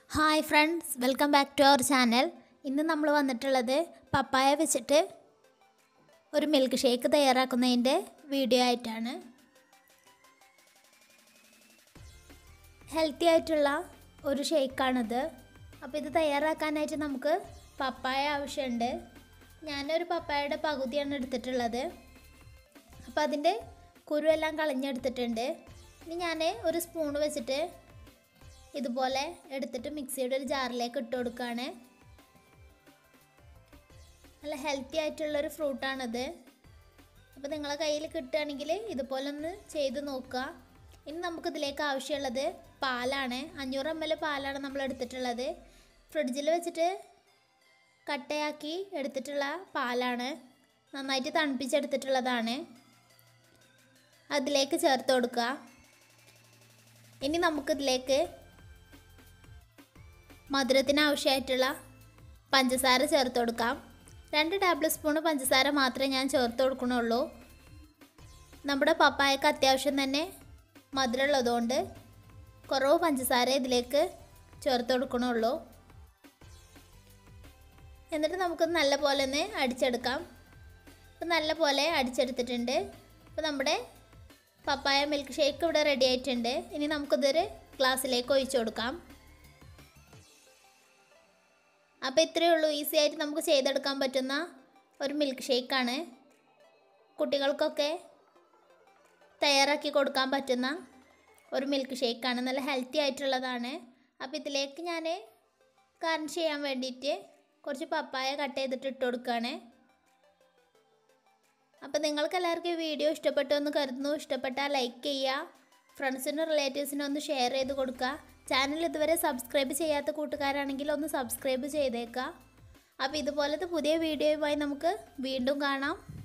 hi friends welcome back to our channel ഇന്ന് നമ്മൾ വന്നിട്ടുള്ളത് പപ്പായ വെച്ചിട്ട് ഒരു മിൽക്ക് ഷേക്ക് തയ്യാറാക്കുന്നതിൻ്റെ വീഡിയോ ആയിട്ടാണ് ഹെൽത്തി ആയിട്ടുള്ള ഒരു ഷേക്കാണിത് അപ്പോൾ ഇത് തയ്യാറാക്കാനായിട്ട് നമുക്ക് പപ്പായ ആവശ്യമുണ്ട് ഞാനൊരു പപ്പായയുടെ പകുതിയാണ് എടുത്തിട്ടുള്ളത് അപ്പോൾ അതിൻ്റെ കുരുവെല്ലാം കളഞ്ഞെടുത്തിട്ടുണ്ട് ഇനി ഞാൻ ഒരു സ്പൂൺ വെച്ചിട്ട് ഇതുപോലെ എടുത്തിട്ട് മിക്സിയുടെ ഒരു ജാറിലേക്ക് ഇട്ട് കൊടുക്കുകയാണ് നല്ല ഹെൽത്തി ആയിട്ടുള്ളൊരു ഫ്രൂട്ടാണിത് അപ്പോൾ നിങ്ങളെ കയ്യിൽ കിട്ടുകയാണെങ്കിൽ ഇതുപോലെ ഒന്ന് ചെയ്ത് നോക്കുക ഇനി നമുക്കിതിലേക്ക് ആവശ്യമുള്ളത് പാലാണ് അഞ്ഞൂറ് എം എൽ പാലാണ് നമ്മൾ എടുത്തിട്ടുള്ളത് ഫ്രിഡ്ജിൽ വെച്ചിട്ട് കട്ടയാക്കി എടുത്തിട്ടുള്ള പാലാണ് നന്നായിട്ട് തണുപ്പിച്ചെടുത്തിട്ടുള്ളതാണ് അതിലേക്ക് ചേർത്ത് കൊടുക്കുക ഇനി നമുക്കിതിലേക്ക് മധുരത്തിന് ആവശ്യമായിട്ടുള്ള പഞ്ചസാര ചേർത്ത് കൊടുക്കാം രണ്ട് ടേബിൾ സ്പൂൺ പഞ്ചസാര മാത്രമേ ഞാൻ ചേർത്ത് കൊടുക്കണുള്ളൂ നമ്മുടെ പപ്പായക്ക് അത്യാവശ്യം തന്നെ മധുരമുള്ളതുകൊണ്ട് കുറവ് പഞ്ചസാര ഇതിലേക്ക് ചേർത്ത് കൊടുക്കണുള്ളൂ എന്നിട്ട് നമുക്ക് നല്ല പോലെ ഒന്ന് അടിച്ചെടുക്കാം അപ്പോൾ നല്ല പോലെ അടിച്ചെടുത്തിട്ടുണ്ട് അപ്പോൾ നമ്മുടെ പപ്പായ മിൽക്ക് ഷേക്ക് ഇവിടെ റെഡി ആയിട്ടുണ്ട് ഇനി നമുക്കിതൊരു ഗ്ലാസ്സിലേക്ക് ഒഴിച്ചു കൊടുക്കാം അപ്പോൾ ഇത്രയേ ഉള്ളൂ ഈസി ആയിട്ട് നമുക്ക് ചെയ്തെടുക്കാൻ പറ്റുന്ന ഒരു മിൽക്ക് ഷേക്കാണ് കുട്ടികൾക്കൊക്കെ തയ്യാറാക്കി കൊടുക്കാൻ പറ്റുന്ന ഒരു മിൽക്ക് ഷേക്കാണ് നല്ല ഹെൽത്തി ആയിട്ടുള്ളതാണ് അപ്പോൾ ഇതിലേക്ക് ഞാൻ ഗാർണിഷ് ചെയ്യാൻ വേണ്ടിയിട്ട് കുറച്ച് പപ്പായ കട്ട് ചെയ്തിട്ട് ഇട്ട് കൊടുക്കുകയാണ് അപ്പോൾ നിങ്ങൾക്ക് എല്ലാവർക്കും ഈ വീഡിയോ ഇഷ്ടപ്പെട്ടു എന്ന് കരുതുന്നു ഇഷ്ടപ്പെട്ടാൽ ലൈക്ക് ചെയ്യുക ഫ്രണ്ട്സിനും റിലേറ്റീവ്സിനും ഒന്ന് ഷെയർ ചെയ്ത് കൊടുക്കുക ചാനൽ ഇതുവരെ സബ്സ്ക്രൈബ് ചെയ്യാത്ത കൂട്ടുകാരാണെങ്കിൽ ഒന്ന് സബ്സ്ക്രൈബ് ചെയ്തേക്കുക അപ്പോൾ ഇതുപോലത്തെ പുതിയ വീഡിയോയുമായി നമുക്ക് വീണ്ടും കാണാം